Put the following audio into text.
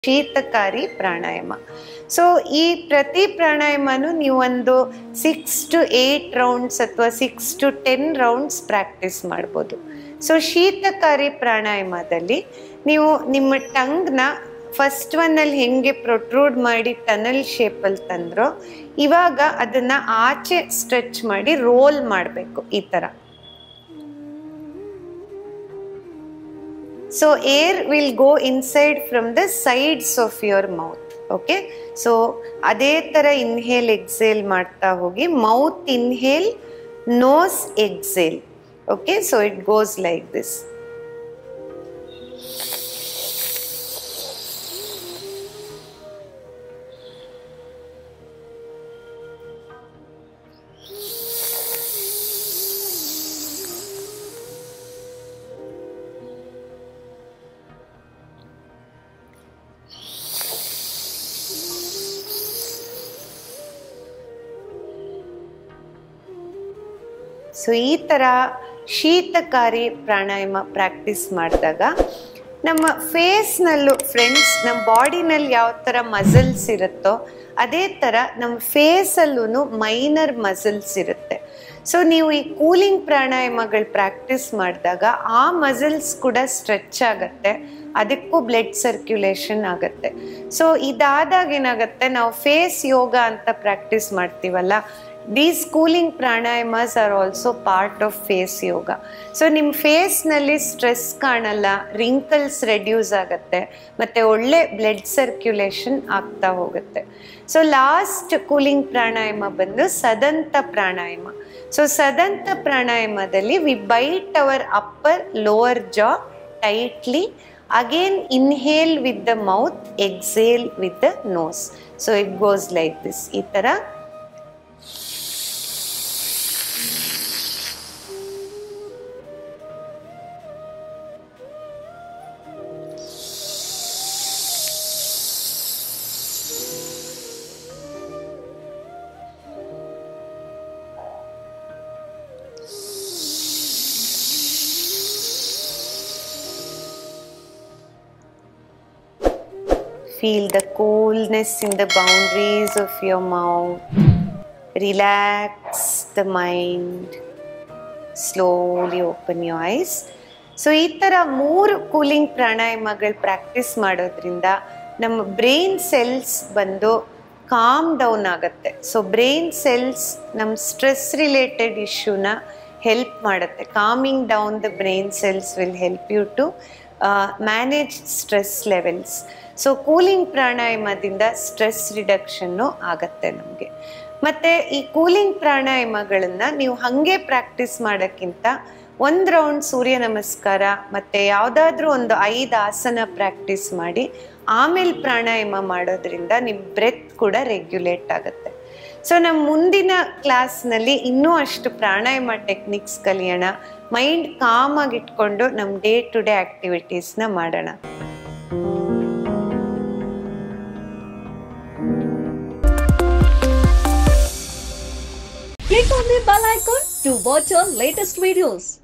ಶೀತಕಾರಿ ಪ್ರಾಣಾಯಾಮ so ಈ ಪ್ರತಿ ಪ್ರಾಣಾಯಾಮನು ನೀವು ಒಂದು ಸಿಕ್ಸ್ ಟು ಏಯ್ಟ್ ರೌಂಡ್ಸ್ ಅಥವಾ six to ten rounds practice ಮಾಡ್ಬೋದು ಸೊ ಶೀತಕಾರಿ ಪ್ರಾಣಾಯಾಮದಲ್ಲಿ ನೀವು ನಿಮ್ಮ ಟಂಗ್ನ ಫಸ್ಟ್ ಒನ್ನಲ್ಲಿ ಹೆಂಗೆ ಪ್ರೊಟ್ರೂಡ್ ಮಾಡಿ ಟನಲ್ ಶೇಪಲ್ಲಿ ತಂದ್ರೋ ಇವಾಗ ಅದನ್ನು ಆಚೆ ಸ್ಟ್ರೆಚ್ ಮಾಡಿ ರೋಲ್ ಮಾಡಬೇಕು ಈ ಥರ so air will go inside from the sides of your mouth okay so ಅದೇ ಥರ ಇನ್ಹೇಲ್ ಎಕ್ಸೇಲ್ ಮಾಡ್ತಾ ಹೋಗಿ mouth inhale nose exhale okay so it goes like this so ಈ ಥರ ಶೀತಕಾರಿ ಪ್ರಾಣಾಯಾಮ ಪ್ರಾಕ್ಟೀಸ್ ಮಾಡಿದಾಗ ನಮ್ಮ ಫೇಸ್ನಲ್ಲೂ ಫ್ರೆಂಡ್ಸ್ ನಮ್ಮ ಬಾಡಿನಲ್ಲಿ ಯಾವ ಥರ ಮಸಲ್ಸ್ ಇರುತ್ತೋ ಅದೇ ಥರ ನಮ್ಮ ಫೇಸಲ್ಲೂ ಮೈನರ್ ಮಸಲ್ಸ್ ಇರುತ್ತೆ ಸೊ ನೀವು ಈ ಕೂಲಿಂಗ್ ಪ್ರಾಣಾಯಾಮಗಳು ಪ್ರಾಕ್ಟೀಸ್ ಮಾಡಿದಾಗ ಆ ಮಸಲ್ಸ್ ಕೂಡ ಸ್ಟ್ರೆಚ್ ಆಗುತ್ತೆ ಅದಕ್ಕೂ ಬ್ಲಡ್ ಸರ್ಕ್ಯುಲೇಷನ್ ಆಗುತ್ತೆ ಸೊ ಇದಾದಾಗ ಏನಾಗುತ್ತೆ ನಾವು ಫೇಸ್ ಯೋಗ ಅಂತ ಪ್ರಾಕ್ಟೀಸ್ ಮಾಡ್ತೀವಲ್ಲ these cooling pranayamas are also part of face yoga so ನಿಮ್ಮ ಫೇಸ್ನಲ್ಲಿ ಸ್ಟ್ರೆಸ್ ಕಾಣಲ್ಲ ರಿಂಕಲ್ಸ್ ರೆಡ್ಯೂಸ್ ಆಗುತ್ತೆ ಮತ್ತು ಒಳ್ಳೆ ಬ್ಲಡ್ ಸರ್ಕ್ಯುಲೇಷನ್ ಆಗ್ತಾ ಹೋಗುತ್ತೆ ಸೊ ಲಾಸ್ಟ್ ಕೂಲಿಂಗ್ ಪ್ರಾಣಾಯಾಮ ಬಂದು ಸದಂತ ಪ್ರಾಣಾಯಾಮ ಸೊ ಸದಂತ ಪ್ರಾಣಾಯಾಮದಲ್ಲಿ we bite our upper lower jaw tightly again inhale with the mouth exhale with the nose so it goes like this ಈ ಥರ Feel the coolness in the boundaries of your mouth. Relax the mind. Slowly open your eyes. So ಈ ಥರ ಮೂರು cooling ಪ್ರಾಣಾಯಾಮಗಳು practice ಮಾಡೋದ್ರಿಂದ ನಮ್ಮ brain cells ಬಂದು calm down ಆಗುತ್ತೆ ಸೊ ಬ್ರೈನ್ ಸೆಲ್ಸ್ ನಮ್ಮ ಸ್ಟ್ರೆಸ್ ರಿಲೇಟೆಡ್ ಇಶ್ಯೂನ ಹೆಲ್ಪ್ ಮಾಡುತ್ತೆ calming down the brain cells will help you to manage stress levels so cooling ಪ್ರಾಣಾಯಾಮದಿಂದ ಸ್ಟ್ರೆಸ್ ರಿಡಕ್ಷನ್ನು ಆಗತ್ತೆ ನಮಗೆ ಮತ್ತು ಈ ಕೂಲಿಂಗ್ ಪ್ರಾಣಾಯಾಮಗಳನ್ನು ನೀವು ಹಾಗೆ ಪ್ರಾಕ್ಟೀಸ್ ಮಾಡೋಕ್ಕಿಂತ ಒಂದು ರೌಂಡ್ ಸೂರ್ಯ ನಮಸ್ಕಾರ ಮತ್ತು ಯಾವುದಾದ್ರೂ ಒಂದು ಐದು ಆಸನ ಪ್ರಾಕ್ಟೀಸ್ ಮಾಡಿ ಆಮೇಲೆ ಪ್ರಾಣಾಯಾಮ ಮಾಡೋದ್ರಿಂದ ನಿಮ್ಮ ಬ್ರೆತ್ ಕೂಡ ರೆಗ್ಯುಲೇಟ್ ಆಗುತ್ತೆ ಸೊ ನಮ್ಮ ಮುಂದಿನ ಕ್ಲಾಸ್ನಲ್ಲಿ ಇನ್ನೂ ಅಷ್ಟು ಪ್ರಾಣಾಯಾಮ ಟೆಕ್ನಿಕ್ಸ್ ಕಲಿಯೋಣ ಮೈಂಡ್ ಕಾಮಾಗಿ ಇಟ್ಕೊಂಡು ನಮ್ಮ ಡೇ ಟು ಡೇ ಆ್ಯಕ್ಟಿವಿಟೀಸ್ನ ಮಾಡೋಣ Click on the bell icon to watch our latest videos.